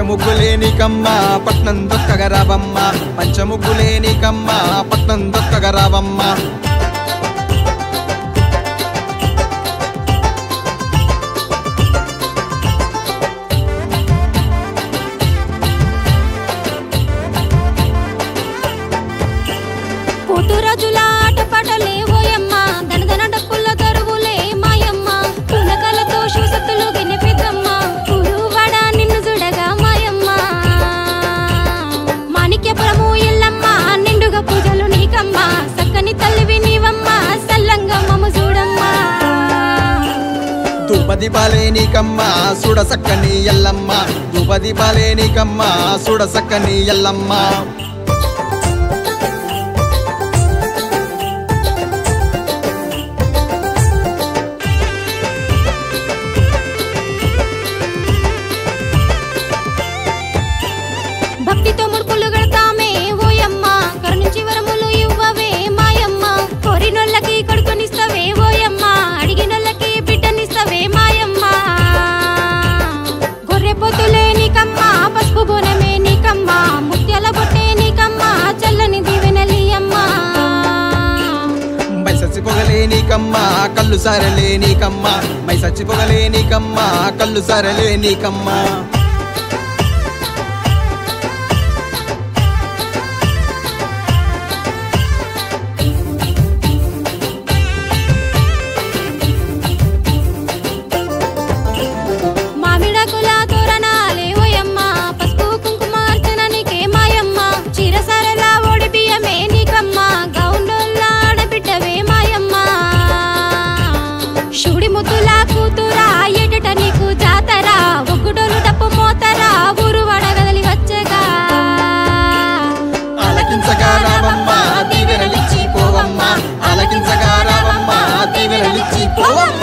పంచముగ్గులేని కమ్మ పట్నం దొక్కగరావమ్మ పంచముగ్గులేని కమ్మ పట్నం దొక్కగరావమ్మ పోతురాజుల ఆటపాటలే ఓయమ్మ దనదన డప్పుల దరువులే మాయమ్మ పునకలతో శూసత్తులు గిన్నె పెద్దమ్మ పురువాడ నిన్ను చూడగా మాయమ్మ మాణిక్యపురము ఎల్లమ్మ నిండుగా పూజలు నీకమ్మ సక్కని తల్లివి నీవమ్మ సల్లంగా మమ్మ చూడమ్మా దుపది బాలేని కమ్మ సుడ సక్కని ఎల్లమ్మ దుపది బాలేని కమ్మ సుడ సక్కని ఎల్లమ్మ భక్తితో ముడుపులు గడతామే ఓయమ్మ కరుణించి వరములు ఇవ్వవే మాయమ్మ కోరినోళ్ళకి కొడుకునిస్తవే ఓయమ్మ అడిగినోళ్ళకి బిడ్డనిస్తవే మాయమ్మ గొర్రె పొత్తులే నీకమ్మ పసుపు బోనమే నీకమ్మ ముత్యాల బొట్టే నీకమ్మ చల్లని దీవెనలియమ్మ మై సచ్చి పొగలేని కమ్మ కళ్ళు సారలేని కమ్మ మై సచ్చి పొగలేని కమ్మ కళ్ళు సారలేని కమ్మ మామిడాకుల తోరణాలే ఓయమ్మ పసుపు కుంకుమ అర్చన నీకే మాయమ్మ చీరసారల ఓడి బియ్యమే నీకమ్మ గౌండోళ్ళ ఆడబిడ్డవే మాయమ్మ శివుడి ముద్దుల కూతురా ఎటట నీకు జాతరా ఒగ్గుడోలు డప్పు మోతరా ఊరు వడగదలి వచ్చగా ఆలకించగా రావమ్మ దీవెనలిచ్చి పోవమ్మ ఆలకించగా రావమ్మ దీవెనలిచ్చి పోవమ్మ